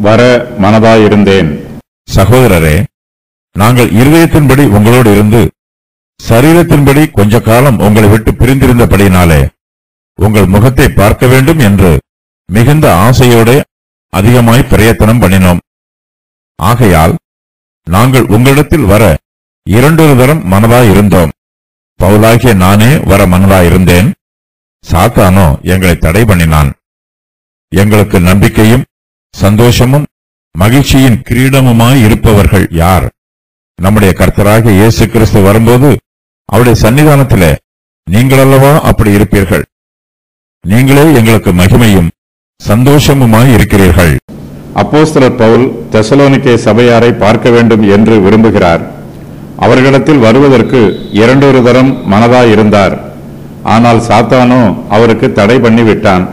வர மனதாயிருந்தேன் சகோதரரே நாங்கள் இருதயத்தின்படி உங்களோடு இருந்து சரீரத்தின்படி கொஞ்ச காலம் உங்களை விட்டு பிரிந்திருந்தபடியினாலே உங்கள் முகத்தை பார்க்க வேண்டும் என்று மிகுந்த ஆசையோடு அதிகமாய் பிரயத்தனம் பண்ணினோம் ஆகையால் நாங்கள் உங்களிடத்தில் வர இரண்டொரு தரம் மனதாய் இருந்தோம் பவுலாகிய நானே வர மனதாய் இருந்தேன் சாத்தானோ எங்களை தடை பண்ணினான் எங்களுக்கு நம்பிக்கையும் சந்தோஷமும் மகிழ்ச்சியின் கிரீடமுமாய் இருப்பவர்கள் யார் நம்முடைய கர்த்தராகிய இயேசு கிறிஸ்து வரும்போது அவருடைய சன்னிதானத்திலே நீங்களல்லவா அப்படி இருப்பீர்கள் நீங்களே எங்களுக்கு மகிமையும் சந்தோஷமுமாய் இருக்கிறீர்கள் அப்போஸ்தலர் பவுல் தெசலோனிக்கே சபையாரை பார்க்க வேண்டும் என்று விரும்புகிறார் அவர்களிடத்தில் வருவதற்கு இரண்டொரு தரம் மனதாயிருந்தார் ஆனால் சாத்தானோ அவருக்கு தடை பண்ணி விட்டான்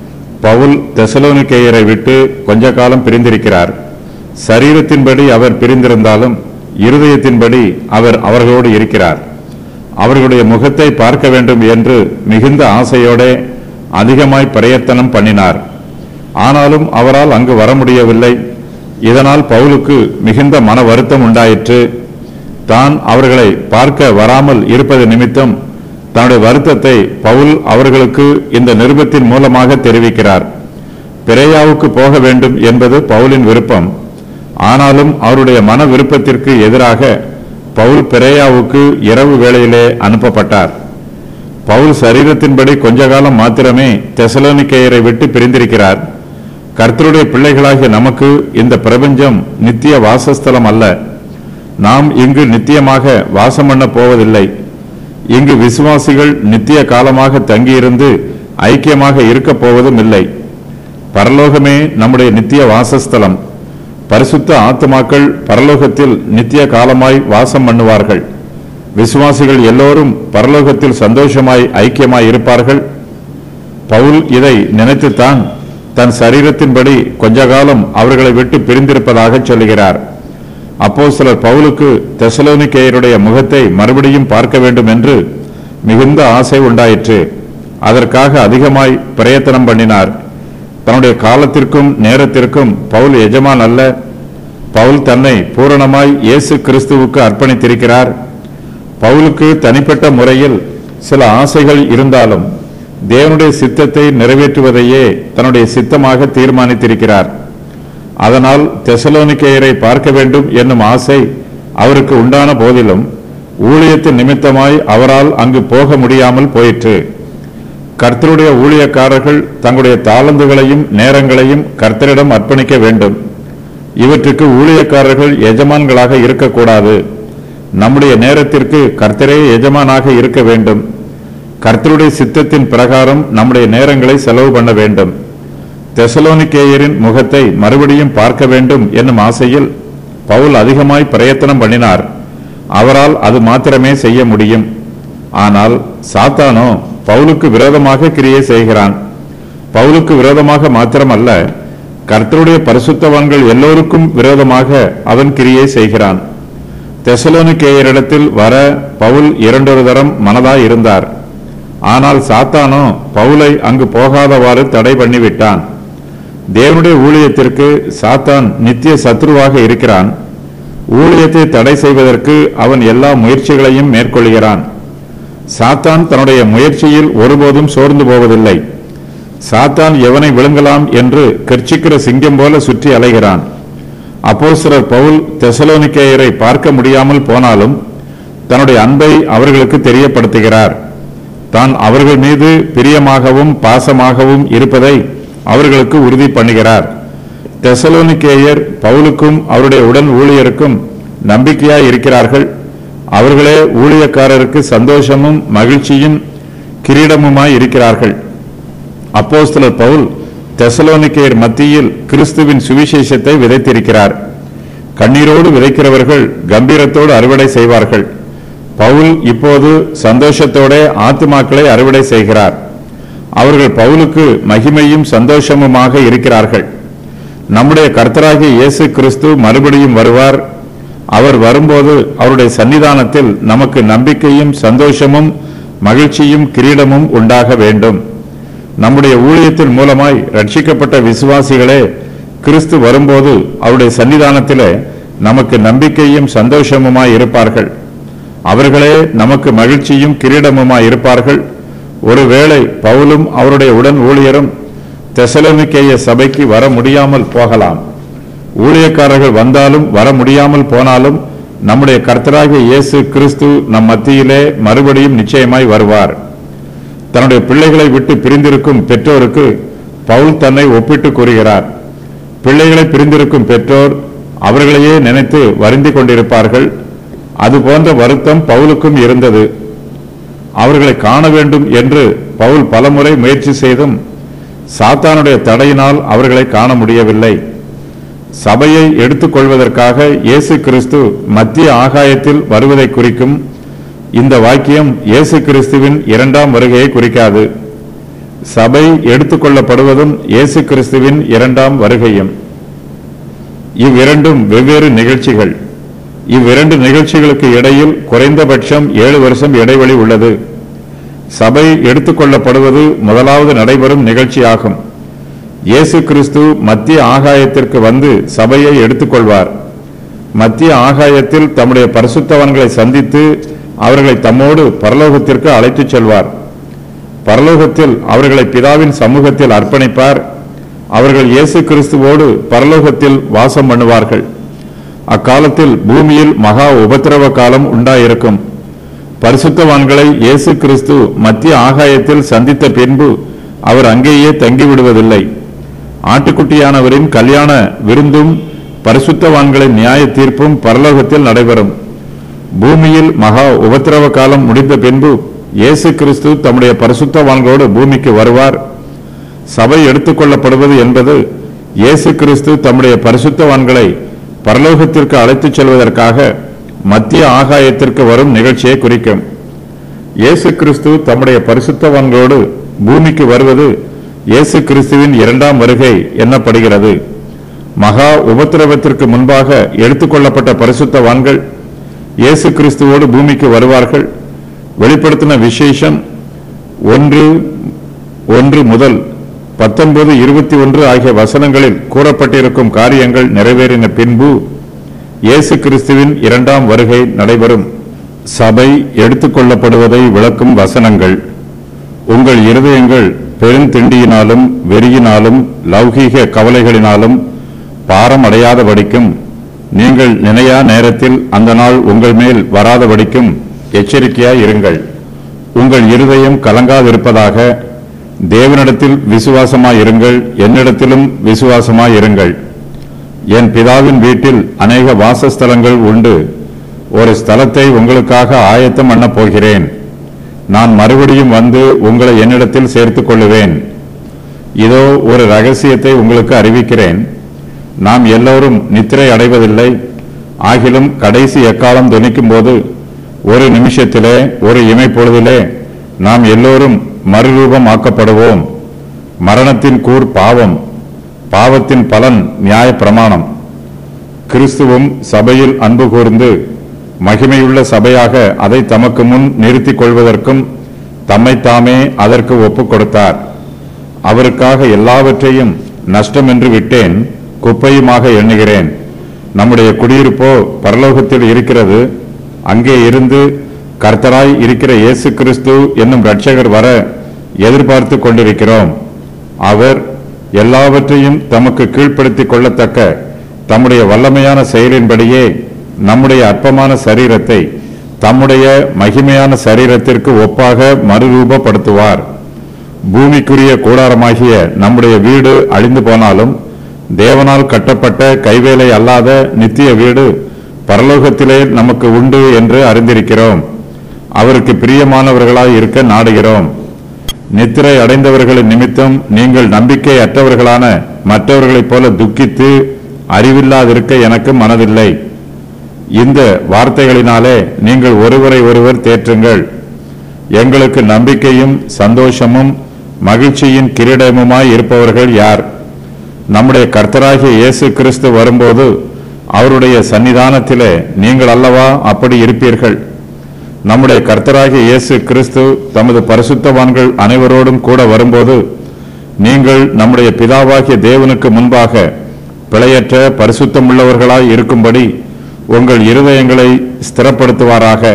பவுல் தெசலோனிக்கேயரை விட்டு கொஞ்ச காலம் பிரிந்திருக்கிறார் சரீரத்தின்படி அவர் பிரிந்திருந்தாலும் இருதயத்தின்படி அவர் அவர்களோடு இருக்கிறார் அவர்களுடைய முகத்தை பார்க்க வேண்டும் என்று மிகுந்த ஆசையோடே அதிகமாய் பிரயத்தனம் பண்ணினார் ஆனாலும் அவரால் அங்கு வர முடியவில்லை இதனால் பவுலுக்கு மிகுந்த மன வருத்தம் உண்டாயிற்று தான் அவர்களை பார்க்க வராமல் இருப்பது நிமித்தம் தன்னுடைய வருத்தத்தை பவுல் அவர்களுக்கு இந்த நிருபத்தின் மூலமாக தெரிவிக்கிறார் பிரேயாவுக்கு போக வேண்டும் என்பது பவுலின் விருப்பம் ஆனாலும் அவருடைய மன விருப்பத்திற்கு எதிராக பவுல் பிரேயாவுக்கு இரவு வேளையிலே அனுப்பப்பட்டார் பவுல் சரீரத்தின்படி கொஞ்ச காலம் மாத்திரமே தெசலோனிக்கேயரை விட்டு பிரிந்திருக்கிறார் கர்த்தருடைய பிள்ளைகளாகிய நமக்கு இந்த பிரபஞ்சம் நித்திய வாசஸ்தலம் அல்ல நாம் இங்கு நித்தியமாக வாசம் பண்ண போவதில்லை இங்கு விசுவாசிகள் நித்திய காலமாக தங்கியிருந்து ஐக்கியமாக இருக்கப் போவதும் இல்லை பரலோகமே நம்முடைய நித்திய வாசஸ்தலம் பரிசுத்த ஆத்துமாக்கள் பரலோகத்தில் நித்திய காலமாய் வாசம் பண்ணுவார்கள் விசுவாசிகள் எல்லோரும் பரலோகத்தில் சந்தோஷமாய் ஐக்கியமாய் இருப்பார்கள் பவுல் இதை நினைத்துத்தான் தன் சரீரத்தின்படி கொஞ்ச காலம் அவர்களை விட்டு பிரிந்திருப்பதாக சொல்லுகிறார் அப்போ சிலர் பவுலுக்கு தெசலோனிக்கேயருடைய முகத்தை மறுபடியும் பார்க்க வேண்டும் என்று மிகுந்த ஆசை உண்டாயிற்று அதற்காக அதிகமாய் பிரயத்தனம் பண்ணினார் தன்னுடைய காலத்திற்கும் நேரத்திற்கும் பவுல் எஜமான் அல்ல பவுல் தன்னை பூரணமாய் இயேசு கிறிஸ்துவுக்கு அர்ப்பணித்திருக்கிறார் பவுலுக்கு தனிப்பட்ட முறையில் சில ஆசைகள் இருந்தாலும் தேவனுடைய சித்தத்தை நிறைவேற்றுவதையே தன்னுடைய சித்தமாக தீர்மானித்திருக்கிறார் அதனால் தெசலோனிக்கேயரை பார்க்க வேண்டும் என்னும் ஆசை அவருக்கு உண்டான போதிலும் ஊழியத்தின் நிமித்தமாய் அவரால் அங்கு போக முடியாமல் போயிற்று கர்த்தருடைய ஊழியக்காரர்கள் தங்களுடைய தாளந்துகளையும் நேரங்களையும் கர்த்தரிடம் அர்ப்பணிக்க வேண்டும் இவற்றுக்கு ஊழியக்காரர்கள் எஜமான்களாக இருக்கக்கூடாது நம்முடைய நேரத்திற்கு கர்த்தரே எஜமானாக இருக்க வேண்டும் கர்த்தருடைய சித்தத்தின் பிரகாரம் நம்முடைய நேரங்களை செலவு பண்ண வேண்டும் தெசலோனிக்கேயரின் முகத்தை மறுபடியும் பார்க்க வேண்டும் என்னும் ஆசையில் பவுல் அதிகமாய் பிரயத்தனம் பண்ணினார் அவரால் அது மாத்திரமே செய்ய முடியும் ஆனால் சாத்தானோ பவுலுக்கு விரோதமாக கிரியை செய்கிறான் பவுலுக்கு விரோதமாக மாத்திரமல்ல கர்த்தருடைய பரிசுத்தவான்கள் எல்லோருக்கும் விரோதமாக அவன் கிரியை செய்கிறான் தெசலோனிக்கேயரிடத்தில் வர பவுல் இரண்டொரு தரம் மனதாய் இருந்தார் ஆனால் சாத்தானோ பவுலை அங்கு போகாதவாறு தடை பண்ணிவிட்டான் தேவனுடைய ஊழியத்திற்கு சாத்தான் நித்திய சத்ருவாக இருக்கிறான் ஊழியத்தை தடை செய்வதற்கு அவன் எல்லா முயற்சிகளையும் மேற்கொள்கிறான் சாத்தான் தன்னுடைய முயற்சியில் ஒருபோதும் சோர்ந்து போவதில்லை சாத்தான் எவனை விழுங்கலாம் என்று கர்ச்சிக்கிற சிங்கம் போல சுற்றி அலைகிறான் அப்போஸ்தலர் பவுல் தெசலோனிக்கேயரை பார்க்க முடியாமல் போனாலும் தன்னுடைய அன்பை அவர்களுக்கு தெரியப்படுத்துகிறார் தான் அவர்கள் மீது பிரியமாகவும் பாசமாகவும் இருப்பதை அவர்களுக்கு உறுதி பண்ணுகிறார் தெசலோனிக்கேயர் பவுலுக்கும் அவருடைய உடன் ஊழியருக்கும் நம்பிக்கையாய் இருக்கிறார்கள் அவர்களே ஊழியக்காரருக்கு சந்தோஷமும் மகிழ்ச்சியும் கிரீடமுமாய் இருக்கிறார்கள் அப்போஸ்தலர் பவுல் தெசலோனிக்கேயர் மத்தியில் கிறிஸ்துவின் சுவிசேஷத்தை விதைத்திருக்கிறார் கண்ணீரோடு விதைக்கிறவர்கள் கம்பீரத்தோடு அறுவடை செய்வார்கள் பவுல் இப்போது சந்தோஷத்தோட ஆத்துமாக்களை அறுவடை செய்கிறார் அவர்கள் பவுலுக்கு மகிமையும் சந்தோஷமுமாக இருக்கிறார்கள் நம்முடைய கர்த்தராகிய இயேசு கிறிஸ்து மறுபடியும் வருவார் அவர் வரும்போது அவருடைய சன்னிதானத்தில் நமக்கு நம்பிக்கையும் சந்தோஷமும் மகிழ்ச்சியும் கிரீடமும் உண்டாக வேண்டும் நம்முடைய ஊழியத்தின் மூலமாய் ரட்சிக்கப்பட்ட விசுவாசிகளே கிறிஸ்து வரும்போது அவருடைய சன்னிதானத்திலே நமக்கு நம்பிக்கையும் சந்தோஷமுமாய் இருப்பார்கள் அவர்களே நமக்கு மகிழ்ச்சியும் கிரீடமுமாய் இருப்பார்கள் ஒருவேளை பவுலும் அவருடைய உடன் ஊழியரும் தெசலோனிக்கேய சபைக்கு வர முடியாமல் போகலாம் ஊழியக்காரர்கள் வந்தாலும் வர முடியாமல் போனாலும் நம்முடைய கர்த்தராகிய இயேசு கிறிஸ்து நம் மத்தியிலே மறுபடியும் நிச்சயமாய் வருவார் தன்னுடைய பிள்ளைகளை விட்டு பிரிந்திருக்கும் பெற்றோருக்கு பவுல் தன்னை ஒப்பிட்டு கூறுகிறார் பிள்ளைகளை பிரிந்திருக்கும் பெற்றோர் அவர்களையே நினைத்து வருந்திக் கொண்டிருப்பார்கள் அது போன்ற வருத்தம் பவுலுக்கும் இருந்தது அவர்களை காண வேண்டும் என்று பவுல் பலமுறை முயற்சி செய்தும் சாத்தானுடைய தடையினால் அவர்களை காண முடியவில்லை சபையை எடுத்துக்கொள்வதற்காக இயேசு கிறிஸ்து மத்திய ஆகாயத்தில் வருவதை குறிக்கும் இந்த வாக்கியம் இயேசு கிறிஸ்துவின் இரண்டாம் வருகையை குறிக்காது சபை எடுத்துக்கொள்ளப்படுவதும் இயேசு கிறிஸ்துவின் இரண்டாம் வருகையும் இவ்விரண்டும் வெவ்வேறு நிகழ்ச்சிகள் இவ்விரண்டு நிகழ்ச்சிகளுக்கு இடையில் குறைந்தபட்சம் ஏழு வருஷம் இடைவெளி உள்ளது சபை எடுத்துக்கொள்ளப்படுவது முதலாவது நடைபெறும் நிகழ்ச்சியாகும் இயேசு கிறிஸ்து மத்திய ஆகாயத்திற்கு வந்து சபையை எடுத்துக்கொள்வார் மத்திய ஆகாயத்தில் தம்முடைய பரிசுத்தவான்களை சந்தித்து அவர்களை தம்மோடு பரலோகத்திற்கு அழைத்துச் செல்வார் பரலோகத்தில் அவர்களை பிதாவின் சமூகத்தில் அர்ப்பணிப்பார் அவர்கள் இயேசு கிறிஸ்துவோடு பரலோகத்தில் வாசம் பண்ணுவார்கள் அக்காலத்தில் பூமியில் மகா உபத்திரவ காலம் உண்டாயிருக்கும் பரிசுத்தவான்களை இயேசு கிறிஸ்து மத்திய ஆகாயத்தில் சந்தித்த பின்பு அவர் அங்கேயே தங்கிவிடுவதில்லை ஆட்டுக்குட்டியானவரின் கல்யாண விருந்தும் பரிசுத்தவான்களின் நியாய தீர்ப்பும் பரலோகத்தில் நடைபெறும் பூமியில் மகா உபத்திரவ காலம் முடிந்த பின்பு இயேசு கிறிஸ்து தம்முடைய பரிசுத்தவான்களோடு பூமிக்கு வருவார் சபை எடுத்துக்கொள்ளப்படுவது என்பது இயேசு கிறிஸ்து தம்முடைய பரிசுத்தவான்களை பரலோகத்திற்கு அழைத்துச் செல்வதற்காக மத்திய ஆகாயத்திற்கு வரும் நிகழ்ச்சியை குறிக்கும் இயேசு கிறிஸ்து தம்முடைய பரிசுத்தவான்களோடு பூமிக்கு வருவது இயேசு கிறிஸ்துவின் இரண்டாம் வருகை எண்ணப்படுகிறது மகா உபத்திரவத்திற்கு முன்பாக எடுத்துக்கொள்ளப்பட்ட பரிசுத்தவான்கள் இயேசு கிறிஸ்துவோடு பூமிக்கு வருவார்கள் வெளிப்படுத்தின விசேஷம் ஒன்று ஒன்று முதல் பத்தொன்பது இருபத்தி ஒன்று ஆகிய வசனங்களில் கூறப்பட்டிருக்கும் காரியங்கள் நிறைவேறின பின்பு இயேசு கிறிஸ்துவின் இரண்டாம் வருகை நடைபெறும் சபை எடுத்துக்கொள்ளப்படுவதை விளக்கும் வசனங்கள் உங்கள் இருதயங்கள் பெருந்திண்டியினாலும் வெறியினாலும் லௌகீக கவலைகளினாலும் பாரம் அடையாதபடிக்கும் நீங்கள் நினையா நேரத்தில் அந்த நாள் உங்கள் மேல் வராதபடிக்கும் எச்சரிக்கையாய் இருங்கள் உங்கள் இருதயம் கலங்காதிருப்பதாக தேவனிடத்தில் விசுவாசமாய் இருங்கள் என்னிடத்திலும் விசுவாசமாய் இருங்கள் என் பிதாவின் வீட்டில் அநேக வாசஸ்தலங்கள் உண்டு ஒரு ஸ்தலத்தை உங்களுக்காக ஆயத்தம் பண்ணப் போகிறேன் நான் மறுபடியும் வந்து உங்களை என்னிடத்தில் சேர்த்துக் கொள்ளுவேன் இதோ ஒரு ரகசியத்தை உங்களுக்கு அறிவிக்கிறேன் நாம் எல்லோரும் நித்திரை அடைவதில்லை ஆகிலும் கடைசி எக்காலம் துணிக்கும் போது ஒரு நிமிஷத்திலே ஒரு இமைப்பொழுதிலே நாம் எல்லோரும் மறுரூபமாக்கப்படுவோம் மரணத்தின் கூர் பாவம் பாவத்தின் பலன் நியாய பிரமாணம் கிறிஸ்துவும் சபையில் அன்பு கூர்ந்து மகிமையுள்ள சபையாக அதை தமக்கு முன் நிறுத்திக் கொள்வதற்கும் தம்மை தாமே அதற்கு ஒப்புக் கொடுத்தார் அவருக்காக எல்லாவற்றையும் நஷ்டமென்று விட்டேன் குப்பையுமாக எண்ணுகிறேன் நம்முடைய குடியிருப்போ பரலோகத்தில் இருக்கிறது அங்கே இருந்து கர்த்தராய் இருக்கிற இயேசு கிறிஸ்து என்னும் இரட்சகர் வர எதிர்பார்த்து கொண்டிருக்கிறோம் அவர் எல்லாவற்றையும் தமக்கு கீழ்ப்படுத்திக் கொள்ளத்தக்க தம்முடைய வல்லமையான செயலின்படியே நம்முடைய அற்பமான சரீரத்தை தம்முடைய மகிமையான சரீரத்திற்கு ஒப்பாக மறுரூபப்படுத்துவார் பூமிக்குரிய கூடாரமாகிய நம்முடைய வீடு அழிந்து போனாலும் தேவனால் கட்டப்பட்ட கைவேலை அல்லாத நித்திய வீடு பரலோகத்திலே நமக்கு உண்டு என்று அறிந்திருக்கிறோம் அவருக்கு பிரியமானவர்களாய் இருக்க நாடுகிறோம் நித்திரை அடைந்தவர்களின் நிமித்தம் நீங்கள் நம்பிக்கை அற்றவர்களான மற்றவர்களைப் போல துக்கித்து அறிவில்லாதிருக்க எனக்கு மனதில்லை இந்த வார்த்தைகளினாலே நீங்கள் ஒருவரை ஒருவர் தேற்றுங்கள் எங்களுக்கு நம்பிக்கையும் சந்தோஷமும் மகிழ்ச்சியின் கிரீடமுமாய் இருப்பவர்கள் யார் நம்முடைய கர்த்தராகிய இயேசு கிறிஸ்து வரும்போது அவருடைய சன்னிதானத்திலே நீங்கள் அல்லவா அப்படி இருப்பீர்கள் நம்முடைய கர்த்தராகிய இயேசு கிறிஸ்து தமது பரிசுத்தவான்கள் அனைவரோடும் கூட வரும்போது நீங்கள் நம்முடைய பிதாவாகிய தேவனுக்கு முன்பாக பிழையற்ற பரிசுத்தமுள்ளவர்களாய் இருக்கும்படி உங்கள் இருதயங்களை ஸ்திரப்படுத்துவாராக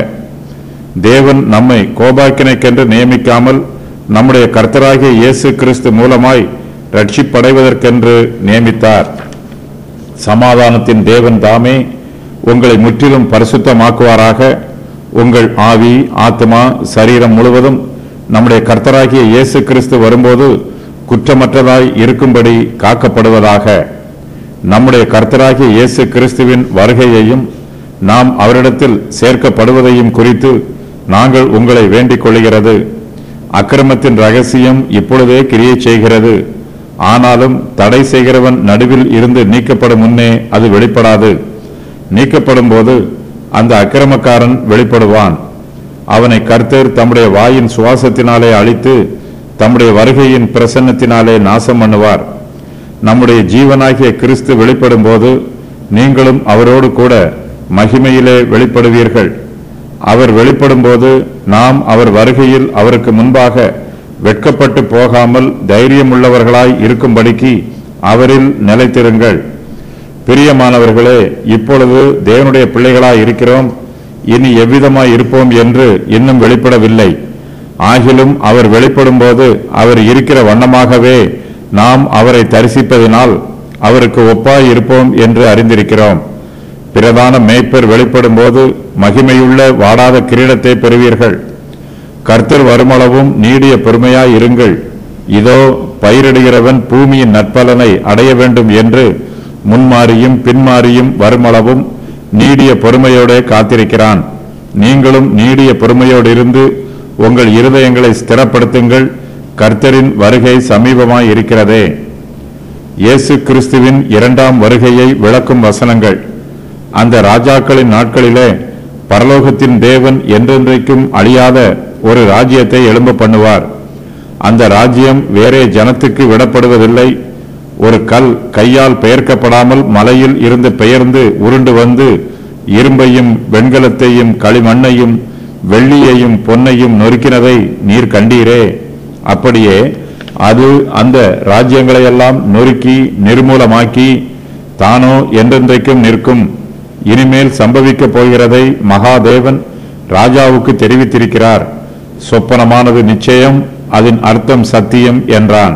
தேவன் நம்மை கோபாக்கினைக்கென்று நியமிக்காமல் நம்முடைய கர்த்தராகிய இயேசு கிறிஸ்து மூலமாய் ரட்சிப்படைவதற்கென்று நியமித்தார் சமாதானத்தின் தேவன் தாமே உங்களை முற்றிலும் பரிசுத்தமாக்குவாராக உங்கள் ஆவி ஆத்மா சரீரம் முழுவதும் நம்முடைய கர்த்தராகிய இயேசு கிறிஸ்து வரும்போது குற்றமற்றதாய் இருக்கும்படி காக்கப்படுவதாக நம்முடைய கர்த்தராகிய இயேசு கிறிஸ்துவின் வருகையையும் நாம் அவரிடத்தில் சேர்க்கப்படுவதையும் குறித்து நாங்கள் உங்களை வேண்டிக் கொள்கிறது அக்கிரமத்தின் ரகசியம் இப்பொழுதே கிரியை செய்கிறது ஆனாலும் தடை செய்கிறவன் நடுவில் இருந்து நீக்கப்படும் முன்னே அது வெளிப்படாது நீக்கப்படும் போது அந்த அக்கிரமக்காரன் வெளிப்படுவான் அவனை கர்த்தர் தம்முடைய வாயின் சுவாசத்தினாலே அழித்து தம்முடைய வருகையின் பிரசன்னத்தினாலே நாசம் பண்ணுவார் நம்முடைய ஜீவனாகிய கிறிஸ்து வெளிப்படும் போது நீங்களும் அவரோடு கூட மகிமையிலே வெளிப்படுவீர்கள் அவர் வெளிப்படும் போது நாம் அவர் வருகையில் அவருக்கு முன்பாக வெட்கப்பட்டு போகாமல் தைரியமுள்ளவர்களாய் இருக்கும்படிக்கு அவரில் நிலைத்திருங்கள் பிரியமானவர்களே இப்பொழுது தேவனுடைய பிள்ளைகளாய் இருக்கிறோம் இனி எவ்விதமாய் இருப்போம் என்று இன்னும் வெளிப்படவில்லை ஆகிலும் அவர் வெளிப்படும்போது அவர் இருக்கிற வண்ணமாகவே நாம் அவரை தரிசிப்பதினால் அவருக்கு ஒப்பாய் இருப்போம் என்று அறிந்திருக்கிறோம் பிரதான மேய்ப்பர் வெளிப்படும்போது மகிமையுள்ள வாடாத கிரீடத்தை பெறுவீர்கள் கர்த்தர் வருமளவும் நீடிய பொறுமையாய் இருங்கள் இதோ பயிரிடுகிறவன் பூமியின் நற்பலனை அடைய வேண்டும் என்று முன்மாறியும் பின்மாறியும் வருமளவும் நீடிய பொறுமையோட காத்திருக்கிறான் நீங்களும் நீடிய பொறுமையோடு இருந்து உங்கள் இருதயங்களை ஸ்திரப்படுத்துங்கள் கர்த்தரின் வருகை சமீபமாய் இருக்கிறதே இயேசு கிறிஸ்துவின் இரண்டாம் வருகையை விளக்கும் வசனங்கள் அந்த ராஜாக்களின் நாட்களிலே பரலோகத்தின் தேவன் என்றென்றைக்கும் அழியாத ஒரு ராஜ்யத்தை எழும்ப பண்ணுவார் அந்த ராஜ்யம் வேறே ஜனத்துக்கு விடப்படுவதில்லை ஒரு கல் கையால் பெயர்க்கப்படாமல் மலையில் இருந்து பெயர்ந்து உருண்டு வந்து இரும்பையும் வெண்கலத்தையும் களிமண்ணையும் வெள்ளியையும் பொன்னையும் நொறுக்கினதை நீர் கண்டீரே அப்படியே அது அந்த ராஜ்யங்களையெல்லாம் நொறுக்கி நிர்மூலமாக்கி தானோ என்றென்றைக்கும் நிற்கும் இனிமேல் சம்பவிக்கப் போகிறதை மகாதேவன் ராஜாவுக்கு தெரிவித்திருக்கிறார் சொப்பனமானது நிச்சயம் அதன் அர்த்தம் சத்தியம் என்றான்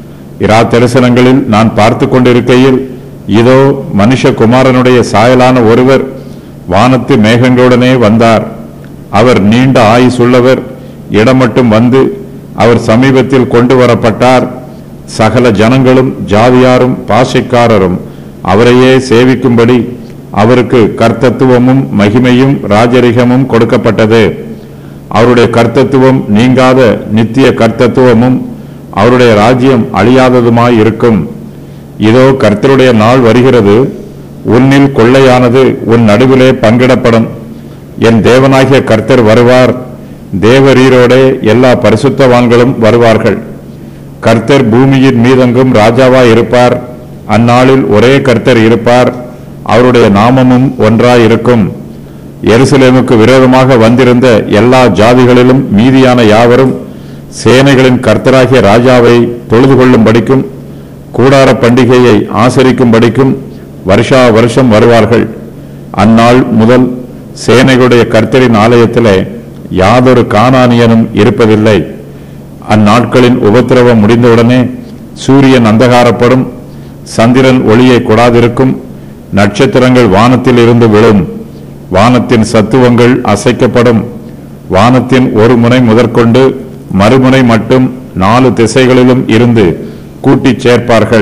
இரா தரிசனங்களில் நான் பார்த்து கொண்டிருக்கையில் இதோ மனுஷகுமாரனுடைய சாயலான ஒருவர் வானத்து மேகங்களுடனே வந்தார் அவர் நீண்ட ஆயுசுள்ளவர் இடமட்டும் வந்து அவர் சமீபத்தில் கொண்டு வரப்பட்டார் சகல ஜனங்களும் ஜாதியாரும் பாஷைக்காரரும் அவரையே சேவிக்கும்படி அவருக்கு கர்த்தத்துவமும் மகிமையும் ராஜரிகமும் கொடுக்கப்பட்டது அவருடைய கர்த்தத்துவம் நீங்காத நித்திய கர்த்தத்துவமும் அவருடைய ராஜ்யம் அழியாததுமாய் இருக்கும் இதோ கர்த்தருடைய நாள் வருகிறது உன்னில் கொள்ளையானது உன் நடுவிலே பங்கிடப்படும் என் தேவனாகிய கர்த்தர் வருவார் தேவரீரோடே எல்லா பரிசுத்தவான்களும் வருவார்கள் கர்த்தர் பூமியின் மீதெங்கும் ராஜாவாய் இருப்பார் அந்நாளில் ஒரே கர்த்தர் இருப்பார் அவருடைய நாமமும் ஒன்றாய் இருக்கும் எருசலேமுக்கு விரோதமாக வந்திருந்த எல்லா ஜாதிகளிலும் மீதியான யாவரும் சேனைகளின் கர்த்தராகிய ராஜாவை தொழுது கொள்ளும்படிக்கும் கூடார பண்டிகையை ஆசரிக்கும்படிக்கும் வருஷா வருஷம் வருவார்கள் அந்நாள் முதல் சேனைகளுடைய கர்த்தரின் ஆலயத்திலே யாதொரு கானானியனும் இருப்பதில்லை அந்நாட்களின் உபத்திரவம் முடிந்தவுடனே சூரியன் அந்தகாரப்படும் சந்திரன் ஒளியை கொடாதிருக்கும் நட்சத்திரங்கள் வானத்தில் இருந்து விழும் வானத்தின் சத்துவங்கள் அசைக்கப்படும் வானத்தின் ஒரு முனை முதற்கொண்டு மறுமுனை மட்டும் நாலு திசைகளிலும் இருந்து கூட்டிச் சேர்ப்பார்கள்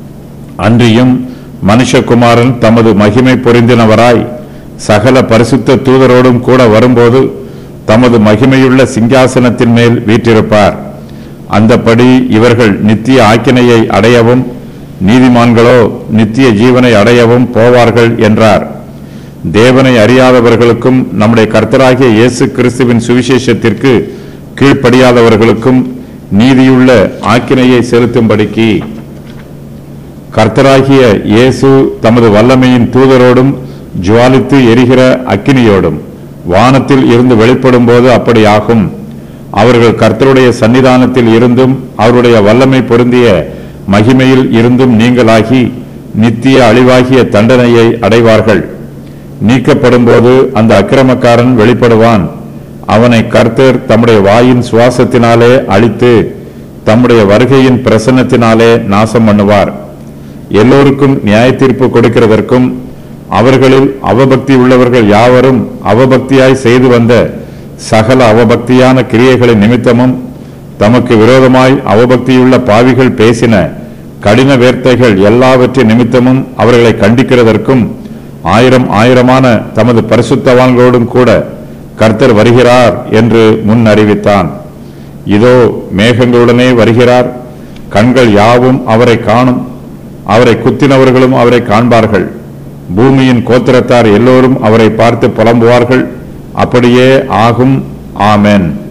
அன்றியும் மனுஷகுமாரன் தமது மகிமை பொருந்தினவராய் சகல பரிசுத்த தூதரோடும் கூட வரும்போது தமது மகிமையுள்ள சிங்காசனத்தின் மேல் வீற்றிருப்பார் அந்தப்படி இவர்கள் நித்திய ஆக்கினையை அடையவும் நீதிமான்களோ நித்திய ஜீவனை அடையவும் போவார்கள் என்றார் தேவனை அறியாதவர்களுக்கும் நம்முடைய கர்த்தராகிய இயேசு கிறிஸ்துவின் சுவிசேஷத்திற்கு கீழ்ப்படியாதவர்களுக்கும் நீதியுள்ள ஆக்கினையை செலுத்தும்படிக்கு கர்த்தராகிய இயேசு தமது வல்லமையின் தூதரோடும் ஜுவாலித்து எரிகிற அக்கினியோடும் வானத்தில் இருந்து வெளிப்படும் போது அப்படி ஆகும் அவர்கள் கர்த்தருடைய சன்னிதானத்தில் இருந்தும் அவருடைய வல்லமை பொருந்திய மகிமையில் இருந்தும் நீங்களாகி நித்திய அழிவாகிய தண்டனையை அடைவார்கள் நீக்கப்படும்போது அந்த அக்கிரமக்காரன் வெளிப்படுவான் அவனை கர்த்தர் தம்முடைய வாயின் சுவாசத்தினாலே அழித்து தம்முடைய வருகையின் பிரசன்னத்தினாலே நாசம் பண்ணுவார் எல்லோருக்கும் நியாய தீர்ப்பு கொடுக்கிறதற்கும் அவர்களில் அவபக்தி உள்ளவர்கள் யாவரும் அவபக்தியாய் செய்து வந்த சகல அவபக்தியான கிரியைகளின் நிமித்தமும் தமக்கு விரோதமாய் அவபக்தியுள்ள பாவிகள் பேசின கடின வேர்த்தைகள் எல்லாவற்றின் நிமித்தமும் அவர்களை கண்டிக்கிறதற்கும் ஆயிரம் ஆயிரமான தமது பரிசுத்தவான்களோடும் கூட கர்த்தர் வருகிறார் என்று முன் அறிவித்தான் இதோ மேகங்களுடனே வருகிறார் கண்கள் யாவும் அவரை காணும் அவரை குத்தினவர்களும் அவரை காண்பார்கள் பூமியின் கோத்திரத்தார் எல்லோரும் அவரை பார்த்து புலம்புவார்கள் அப்படியே ஆகும் ஆமென்